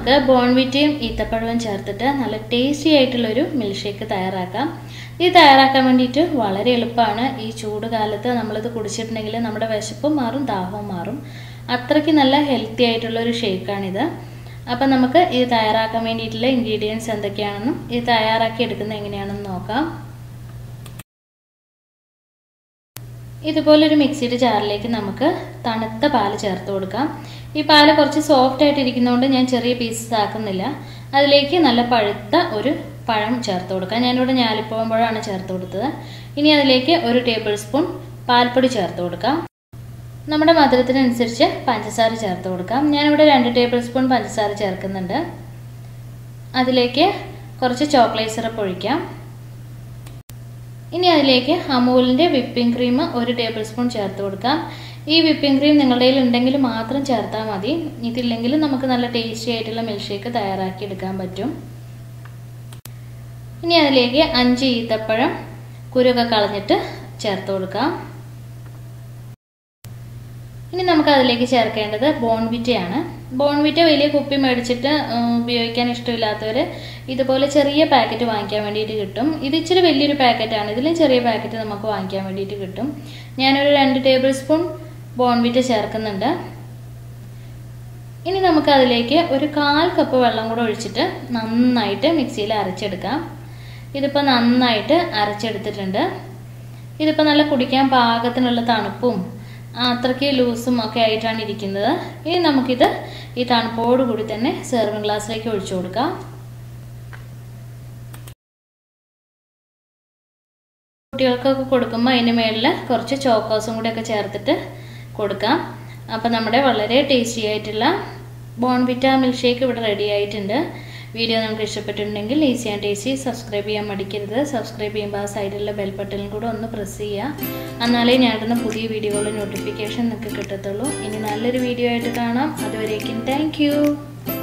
നമുക്ക് ബോൺവിറ്റയും ഈത്തപ്പഴവും ചേർത്തിട്ട് നല്ല ടേസ്റ്റി ആയിട്ടുള്ളൊരു മിൽക്ക് ഷേക്ക് തയ്യാറാക്കാം ഇത് തയ്യാറാക്കാൻ വേണ്ടിയിട്ട് വളരെ എളുപ്പമാണ് ഈ ചൂട് കാലത്ത് നമ്മളിത് കുടിച്ചിട്ടുണ്ടെങ്കിൽ നമ്മുടെ വിശപ്പും മാറും ദാഹവും മാറും അത്രയ്ക്ക് നല്ല ഹെൽത്തി ആയിട്ടുള്ള ഒരു ഷേക്കാണിത് അപ്പം നമുക്ക് ഇത് തയ്യാറാക്കാൻ വേണ്ടിയിട്ടുള്ള ഇൻഗ്രീഡിയൻസ് എന്തൊക്കെയാണെന്നും ഇത് തയ്യാറാക്കി എടുക്കുന്നത് എങ്ങനെയാണെന്ന് നോക്കാം ഇതുപോലൊരു മിക്സിയുടെ ജാറിലേക്ക് നമുക്ക് തണുത്ത പാല് ചേർത്ത് കൊടുക്കാം ഈ പാല് കുറച്ച് സോഫ്റ്റ് ആയിട്ട് ഇരിക്കുന്നതുകൊണ്ട് ഞാൻ ചെറിയ പീസസ് ആക്കുന്നില്ല അതിലേക്ക് നല്ല പഴുത്ത ഒരു പഴം ചേർത്ത് കൊടുക്കാം ഞാനിവിടെ ഞാലിപ്പഴമാണ് ചേർത്ത് കൊടുത്തത് ഇനി അതിലേക്ക് ഒരു ടേബിൾ സ്പൂൺ പാൽപ്പൊടി ചേർത്ത് കൊടുക്കാം നമ്മുടെ മധുരത്തിനനുസരിച്ച് പഞ്ചസാര ചേർത്ത് കൊടുക്കാം ഞാനിവിടെ രണ്ട് ടേബിൾ സ്പൂൺ പഞ്ചസാര ചേർക്കുന്നുണ്ട് അതിലേക്ക് കുറച്ച് ചോക്ലേറ്റ് സിറപ്പ് ഒഴിക്കാം ഇനി അതിലേക്ക് അമൂലിൻ്റെ വിപ്പിംഗ് ക്രീം ഒരു ടേബിൾ സ്പൂൺ ചേർത്ത് കൊടുക്കാം ഈ വിപ്പിംഗ് ക്രീം നിങ്ങളുടെ കയ്യിൽ ഉണ്ടെങ്കിൽ മാത്രം ചേർത്താൽ മതി ഇതില്ലെങ്കിൽ നമുക്ക് നല്ല ടേസ്റ്റി ആയിട്ടുള്ള മിൽക്ക് ഷേക്ക് തയ്യാറാക്കി എടുക്കാൻ പറ്റും ഇനി അതിലേക്ക് അഞ്ച് ഈത്തപ്പഴം കുരുക്കെ കളഞ്ഞിട്ട് ചേർത്ത് കൊടുക്കാം ഇനി നമുക്ക് അതിലേക്ക് ചേർക്കേണ്ടത് ബോൺവിറ്റയാണ് ബോൺവിറ്റ വലിയ കുപ്പി മേടിച്ചിട്ട് ഉപയോഗിക്കാൻ ഇഷ്ടമില്ലാത്തവർ ഇതുപോലെ ചെറിയ പാക്കറ്റ് വാങ്ങിക്കാൻ വേണ്ടിയിട്ട് കിട്ടും ഇത് ഇച്ചിരി വലിയൊരു പാക്കറ്റാണ് ഇതിലും ചെറിയ പാക്കറ്റ് നമുക്ക് വാങ്ങിക്കാൻ വേണ്ടിയിട്ട് കിട്ടും ഞാനൊരു രണ്ട് ടേബിൾ സ്പൂൺ ബോൺവിറ്റ ചേർക്കുന്നുണ്ട് ഇനി നമുക്ക് അതിലേക്ക് ഒരു കാൽ കപ്പ് വെള്ളം കൂടെ ഒഴിച്ചിട്ട് നന്നായിട്ട് മിക്സിയിൽ അരച്ചെടുക്കാം ഇതിപ്പോൾ നന്നായിട്ട് അരച്ചെടുത്തിട്ടുണ്ട് ഇതിപ്പോൾ നല്ല കുടിക്കാൻ പാകത്തിനുള്ള തണുപ്പും അത്രയ്ക്ക് ലൂസും ഒക്കെ ആയിട്ടാണ് ഇരിക്കുന്നത് ഇനി നമുക്കിത് ഈ തണുപ്പോട് കൂടി തന്നെ സെർവിങ് ഗ്ലാസ്സിലേക്ക് ഒഴിച്ചു കൊടുക്കാം കുട്ടികൾക്കൊക്കെ കൊടുക്കുമ്പോൾ അതിന് മേളിൽ കുറച്ച് ചോക്കോസും കൂടെയൊക്കെ ചേർത്തിട്ട് കൊടുക്കാം അപ്പോൾ നമ്മുടെ വളരെ ടേസ്റ്റി ആയിട്ടുള്ള ബോൺവിറ്റ മിൽക്ക് ഷേക്ക് ഇവിടെ റെഡി ആയിട്ടുണ്ട് വീഡിയോ നിങ്ങൾക്ക് ഇഷ്ടപ്പെട്ടിട്ടുണ്ടെങ്കിൽ ഈസി ആൻഡ് ടേസ്റ്റി സബ്സ്ക്രൈബ് ചെയ്യാൻ മടിക്കരുത് സബ്സ്ക്രൈബ് ചെയ്യുമ്പോൾ ആ സൈഡിലുള്ള ബെൽ ബട്ടണിൽ കൂടെ ഒന്ന് പ്രസ് ചെയ്യുക എന്നാലേ ഞാനിടുന്ന പുതിയ വീഡിയോകളുടെ നോട്ടിഫിക്കേഷൻ നിങ്ങൾക്ക് കിട്ടത്തുള്ളൂ ഇനി നല്ലൊരു വീഡിയോ ആയിട്ട് കാണാം അതുവരേക്കും താങ്ക്